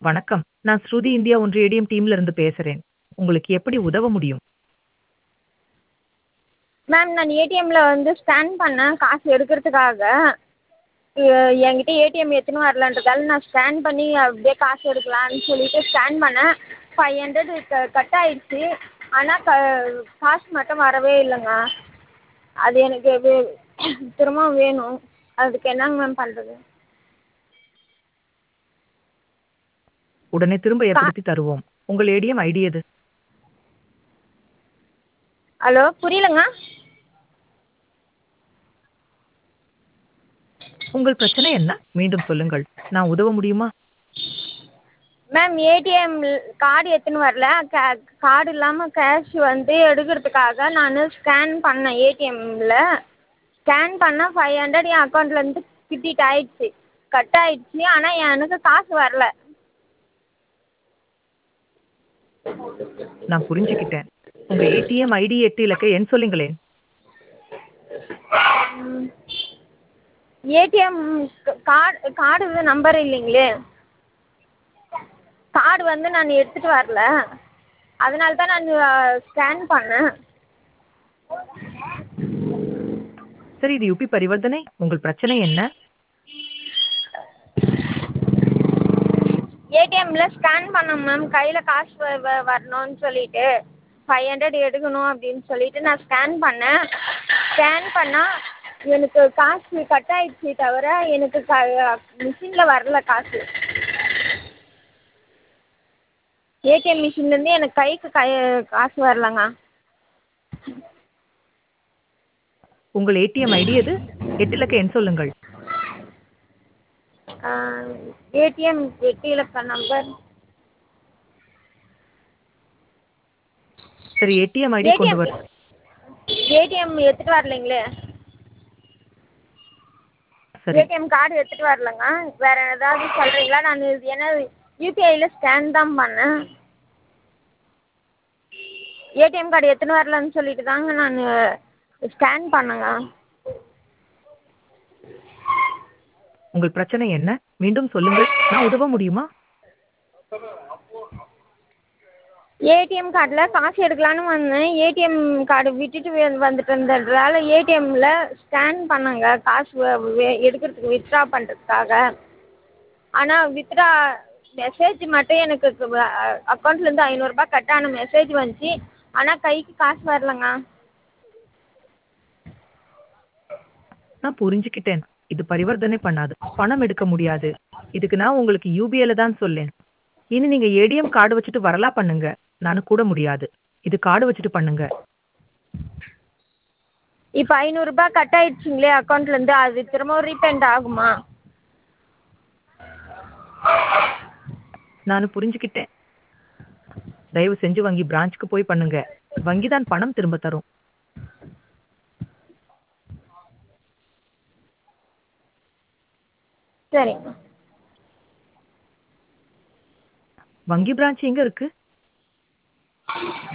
வணக்கம். நான் ஸ்ருதி இந்தியா ஒன்று ஏடிஎம் டீம்ல இருந்து பேசுறேன். உங்களுக்கு எப்படி உதவ முடியும்? மேம் நான் ஏடிஎம்ல வந்து ஸ்கேன் பண்ணேன் காசு எடுக்கிறதுக்காக. எ என்கிட்ட ஏடிஎம் எடுத்துன்னு வரலன்றதால நான் ஸ்கேன் பண்ணி அப்படியே காசு எடுக்கலான்னு சொல்லிட்டு ஸ்கேன் பண்ணேன். 500 க கட் ஆயிடுச்சு. ஆனா க காசு மட்டும் வரவே இல்லைங்க. அது எனக்கு வே திரும்பவும் வேணும். அதுக்கு என்னங்க மேம் பண்ணுறது? உடனே திரும்ப ஏற்படுத்தி தருவோம். உங்கள் ஏடிஎம் ஐடி எது? ஹலோ புரியலங்க. உங்கள் பிரச்சனை என்ன? மீண்டும் சொல்லுங்கள். நான் உதவ முடியுமா? மேம் ஏடிஎம் கார்டு எடுத்துன்னு வரல. கே கார்டு இல்லாம கேஷ் வந்து எடுக்கிறதுக்காக நான் ஸ்கேன் பண்ணேன் ஏடிஎம்ல. ஸ்கேன் பண்ணா 500 என் அக்கௌண்ட்லேருந்து கிரெடிட் ஆயிடுச்சு. கட் ஆயிடுச்சு. ஆனா எனக்கு காசு வரல. நான் புரிஞ்சுக்கிட்டேன். உங்க ஏடிஎம் ஐடி 8 இலக்க எண் சொல்லுங்களேன். ம். ஏடிஎம் க கார்டு கார்டு நம்பர் இல்லைங்களே. கார்டு வந்து நான் எடுத்துட்டு வரல. அதனால தான் நான் ஸ்கேன் பண்ணேன். சரி இது யுபி பரிவர்த்தனை. உங்கள் பிரச்சனை என்ன? ஏடிஎம்ல ஸ்கேன் பண்ணேன் மேம். கையில காசு வ வ வரணும்னு சொல்லிட்டு. 500 எடுக்கணும் அப்படின்னு சொல்லிட்டு நான் ஸ்கேன் பண்ணேன். ஸ்கேன் பண்ணா எனக்கு காசு கட் ஆயிடுச்சே தவிர எனக்கு க மிஷின்ல வரல காசு. ஏடிஎம் மிஷின்லேருந்து எனக்கு கைக்கு கை காசு வரலங்க. உங்கள் ஏடிஎம் ஐடி எது? 8 இலக்க எண் சொல்லுங்கள். ஆ ஏடிஎம் 8 இலக்க நம்பர் சரி ஏடிஎம் ஐடி கொண்டு வர ஏடிஎம் எடுத்துட்டு வரலைங்களே. சரி. ஏடிஎம் கார்டு எடுத்துட்டு வரலங்க. வேற ஏதாவது சொல்றீங்களா? நான் ஏன்னா யுபிஐல ஸ்கேன் தான் பண்ணேன். ஏடிஎம் கார்டு எடுத்துன்னு வரலன்னு சொல்லிட்டு தாங்க நான் ஸ்கேன் பண்ணேங்க. உங்கள் பிரச்சனை என்ன? மீண்டும் சொல்லுங்கள். நான் உதவ முடியுமா? ஏடிஎம் கார்டுல காசு எடுக்கலான்னு வந்தேன். ஏடிஎம் கார்டு விட்டுட்டு வ வந்துட்டேன்றதால ஏடிஎம்ல ஸ்கேன் பண்ணேங்க. காசு வ வெ எடுக்கிறதுக்கு வித்ட்ரா பண்ணுறதுக்காக. ஆனா வித்ட்ரா மெசேஜ் மட்டும் எனக்கு க அ அக்கௌண்ட்லேருந்து ரூ. 500 கட் ஆன மெசேஜ் வந்துச்சு. ஆனா கைக்கு காசு வரலங்க. நான் புரிஞ்சுக்கிட்டேன். இது பரிவர்த்தனை பண்ணாது. பணம் எடுக்க முடியாது. இதுக்கு நான் உங்களுக்கு யுபிஐல தான் சொல்லேன். இனி நீங்க ஏடிஎம் கார்டு வச்சுட்டு வரலா பண்ணுங்க. நானு கூட முடியாது. இது கார்டு வச்சுட்டு பண்ணுங்க. இப்ப ரூ. 500 கட் ஆயிடுச்சுங்களே அக்கௌண்ட்லேருந்து அது திரும்பவும் ரீபேமெண்ட் ஆகுமா? நானு புரிஞ்சுக்கிட்டேன். தயவு செஞ்சு வங்கி பிரான்ச்க்கு போய் பண்ணுங்க. வங்கி தான் பணம் திரும்ப தரும். சரிங்க. வங்கி பிரான்ச் எங்க இருக்கு?